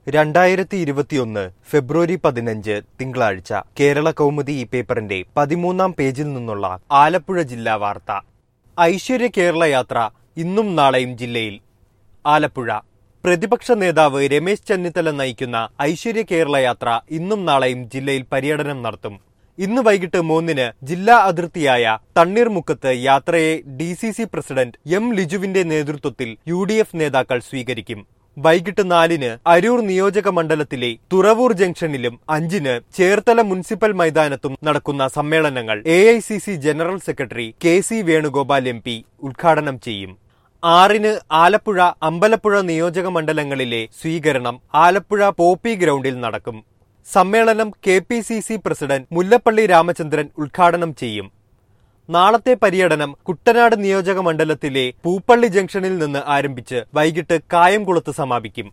രണ്ടായിരത്തി ഇരുപത്തിയൊന്ന് ഫെബ്രുവരി പതിനഞ്ച് തിങ്കളാഴ്ച കേരള കൗമുദി ഈ പേപ്പറിന്റെ പതിമൂന്നാം പേജിൽ നിന്നുള്ള ആലപ്പുഴ ജില്ലാ വാർത്ത ഐശ്വര്യ കേരള യാത്ര ഇന്നും നാളെയും ജില്ലയിൽ ആലപ്പുഴ പ്രതിപക്ഷ നേതാവ് രമേശ് ചെന്നിത്തല നയിക്കുന്ന ഐശ്വര്യ കേരള യാത്ര ഇന്നും നാളെയും ജില്ലയിൽ പര്യടനം നടത്തും ഇന്ന് വൈകിട്ട് മൂന്നിന് ജില്ലാ അതിർത്തിയായ തണ്ണീർമുക്കത്ത് യാത്രയെ D C C president M ലിജുവിന്റെ നേതൃത്വത്തിൽ യു ഡി എഫ് നേതാക്കൾ സ്വീകരിക്കും വൈകിട്ട് നാലിന് അരൂർ നിയോജക മണ്ഡലത്തിലെ തുറവൂർ ജംഗ്ഷനിലും അഞ്ചിന് ചേർത്തല മുനിസിപ്പൽ മൈതാനത്തും നടക്കുന്ന സമ്മേളനങ്ങൾ A general secretary K C Venugopal M P ഉദ്ഘാടനം ചെയ്യും ആറിന് ആലപ്പുഴ അമ്പലപ്പുഴ നിയോജക മണ്ഡലങ്ങളിലെ സ്വീകരണം ആലപ്പുഴ പോപ്പി ഗ്രൗണ്ടിൽ നടക്കും സമ്മേളനം K P C C president Mullappally Ramachandran ഉദ്ഘാടനം ചെയ്യും നാളത്തെ പര്യടനം കുട്ടനാട് നിയോജക മണ്ഡലത്തിലെ പൂപ്പള്ളി ജംഗ്ഷനിൽ നിന്ന് ആരംഭിച്ച് വൈകിട്ട് കായംകുളത്ത് സമാപിക്കും